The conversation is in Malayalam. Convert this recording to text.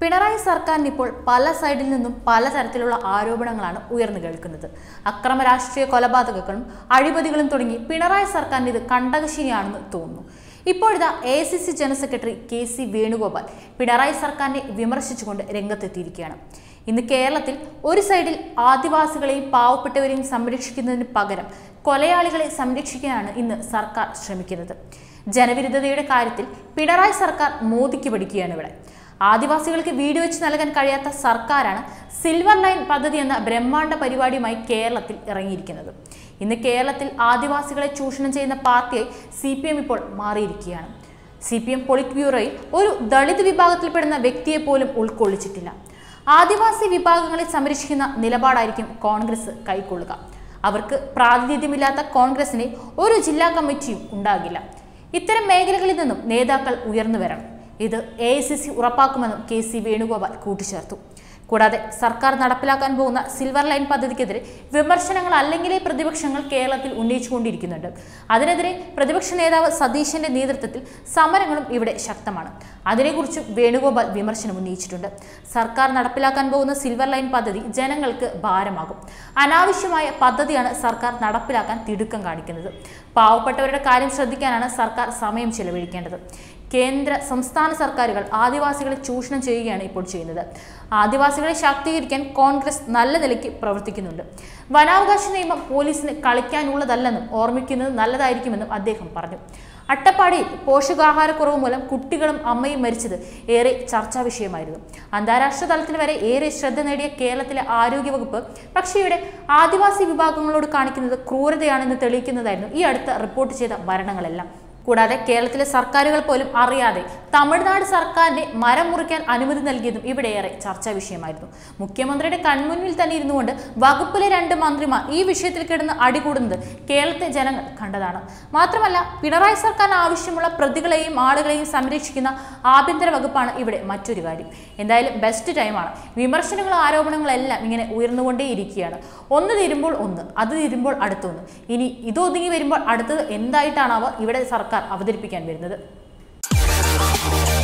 പിണറായി സർക്കാരിന് ഇപ്പോൾ പല സൈഡിൽ നിന്നും പലതരത്തിലുള്ള ആരോപണങ്ങളാണ് ഉയർന്നു കേൾക്കുന്നത് അക്രമ രാഷ്ട്രീയ കൊലപാതകങ്ങളും അഴിമതികളും തുടങ്ങി പിണറായി സർക്കാരിന് ഇത് കണ്ടകശിനിയാണെന്ന് തോന്നുന്നു ഇപ്പോഴിതാ A C C general secretary K C Venugopal Pinarayi സർക്കാരിനെ വിമർശിച്ചുകൊണ്ട് രംഗത്തെത്തിയിരിക്കുകയാണ് ഇന്ന് കേരളത്തിൽ ഒരു സൈഡിൽ ആദിവാസികളെയും പാവപ്പെട്ടവരെയും സംരക്ഷിക്കുന്നതിന് പകരം കൊലയാളികളെ സംരക്ഷിക്കാനാണ് ഇന്ന് സർക്കാർ ശ്രമിക്കുന്നത് ജനവിരുദ്ധതയുടെ കാര്യത്തിൽ പിണറായി സർക്കാർ മോദിക്ക് പഠിക്കുകയാണ് ഇവിടെ ആദിവാസികൾക്ക് വീട് വെച്ച് നൽകാൻ കഴിയാത്ത സർക്കാരാണ് സിൽവർ ലൈൻ പദ്ധതി എന്ന ബ്രഹ്മാണ്ഡ പരിപാടിയുമായി കേരളത്തിൽ ഇറങ്ങിയിരിക്കുന്നത് ഇന്ന് കേരളത്തിൽ ആദിവാസികളെ ചൂഷണം ചെയ്യുന്ന പാർട്ടിയായി സി പി എം ഇപ്പോൾ മാറിയിരിക്കുകയാണ് സി പി എം പൊളിറ്റ് ബ്യൂറോയിൽ ഒരു ദളിത് വിഭാഗത്തിൽപ്പെടുന്ന വ്യക്തിയെ പോലും ഉൾക്കൊള്ളിച്ചിട്ടില്ല ആദിവാസി വിഭാഗങ്ങളെ സംരക്ഷിക്കുന്ന നിലപാടായിരിക്കും കോൺഗ്രസ് കൈക്കൊള്ളുക അവർക്ക് പ്രാതിനിധ്യമില്ലാത്ത കോൺഗ്രസിന് ഒരു ജില്ലാ കമ്മിറ്റിയും ഉണ്ടാകില്ല ഇത്തരം മേഖലകളിൽ നിന്നും നേതാക്കൾ ഉയർന്നു വരണം ഇത് എ ഐ സി സി ഉറപ്പാക്കുമെന്നും കെ സി വേണുഗോപാൽ കൂട്ടിച്ചേർത്തു കൂടാതെ സർക്കാർ നടപ്പിലാക്കാൻ പോകുന്ന സിൽവർ ലൈൻ പദ്ധതിക്കെതിരെ വിമർശനങ്ങൾ അല്ലെങ്കിലേ പ്രതിപക്ഷങ്ങൾ കേരളത്തിൽ ഉന്നയിച്ചുകൊണ്ടിരിക്കുന്നുണ്ട് അതിനെതിരെ പ്രതിപക്ഷ നേതാവ് സതീശന്റെ നേതൃത്വത്തിൽ സമരങ്ങളും ഇവിടെ ശക്തമാണ് അതിനെക്കുറിച്ചും വേണുഗോപാൽ വിമർശനം ഉന്നയിച്ചിട്ടുണ്ട് സർക്കാർ നടപ്പിലാക്കാൻ പോകുന്ന സിൽവർ ലൈൻ പദ്ധതി ജനങ്ങൾക്ക് ഭാരമാകും അനാവശ്യമായ പദ്ധതിയാണ് സർക്കാർ നടപ്പിലാക്കാൻ തിടുക്കം കാണിക്കുന്നത് പാവപ്പെട്ടവരുടെ കാര്യം ശ്രദ്ധിക്കാനാണ് സർക്കാർ സമയം ചെലവഴിക്കേണ്ടത് കേന്ദ്ര സംസ്ഥാന സർക്കാരുകൾ ആദിവാസികളെ ചൂഷണം ചെയ്യുകയാണ് ഇപ്പോൾ ചെയ്യുന്നത് ആദിവാസികളെ ശാക്തീകരിക്കാൻ കോൺഗ്രസ് നല്ല നിലയ്ക്ക് പ്രവർത്തിക്കുന്നുണ്ട് വനാവകാശ നിയമം പോലീസിന് കളിക്കാനുള്ളതല്ലെന്നും ഓർമ്മിക്കുന്നത് നല്ലതായിരിക്കുമെന്നും അദ്ദേഹം പറഞ്ഞു അട്ടപ്പാടിയിൽ പോഷകാഹാരക്കുറവ് മൂലം കുട്ടികളും അമ്മയും മരിച്ചത് ഏറെ ചർച്ചാ വിഷയമായിരുന്നു അന്താരാഷ്ട്ര തലത്തിൽ വരെ ഏറെ ശ്രദ്ധ നേടിയ കേരളത്തിലെ ആരോഗ്യവകുപ്പ് പക്ഷേ ഇവിടെ ആദിവാസി വിഭാഗങ്ങളോട് കാണിക്കുന്നത് ക്രൂരതയാണെന്ന് തെളിയിക്കുന്നതായിരുന്നു ഈ അടുത്ത റിപ്പോർട്ട് ചെയ്ത മരണങ്ങളെല്ലാം കൂടാതെ കേരളത്തിലെ സർക്കാരുകൾ പോലും അറിയാതെ തമിഴ്നാട് സർക്കാരിന്റെ മരം മുറിക്കാൻ അനുമതി നൽകിയതും ഇവിടെയേറെ ചർച്ചാ വിഷയമായിരുന്നു മുഖ്യമന്ത്രിയുടെ കൺമുന്നിൽ തന്നെ ഇരുന്നുകൊണ്ട് വകുപ്പിലെ രണ്ട് മന്ത്രിമാർ ഈ വിഷയത്തിൽ കിടന്ന് അടികൂടുന്നത് കേരളത്തെ ജനങ്ങൾ കണ്ടതാണ് മാത്രമല്ല പിണറായി സർക്കാരിന് ആവശ്യമുള്ള പ്രതികളെയും ആളുകളെയും സംരക്ഷിക്കുന്ന ആഭ്യന്തര വകുപ്പാണ് ഇവിടെ മറ്റൊരു കാര്യം എന്തായാലും ബെസ്റ്റ് ടൈമാണ് വിമർശനങ്ങളും ആരോപണങ്ങളും എല്ലാം ഇങ്ങനെ ഉയർന്നുകൊണ്ടേയിരിക്കുകയാണ് ഒന്ന് തീരുമ്പോൾ ഒന്ന് അത് തീരുമ്പോൾ അടുത്തൊന്ന് ഇനി ഇത് ഒതുങ്ങി വരുമ്പോൾ അടുത്തത് എന്തായിട്ടാണാവോ ഇവിടെ സർക്കാർ അവതരിപ്പിക്കാൻ വരുന്നത്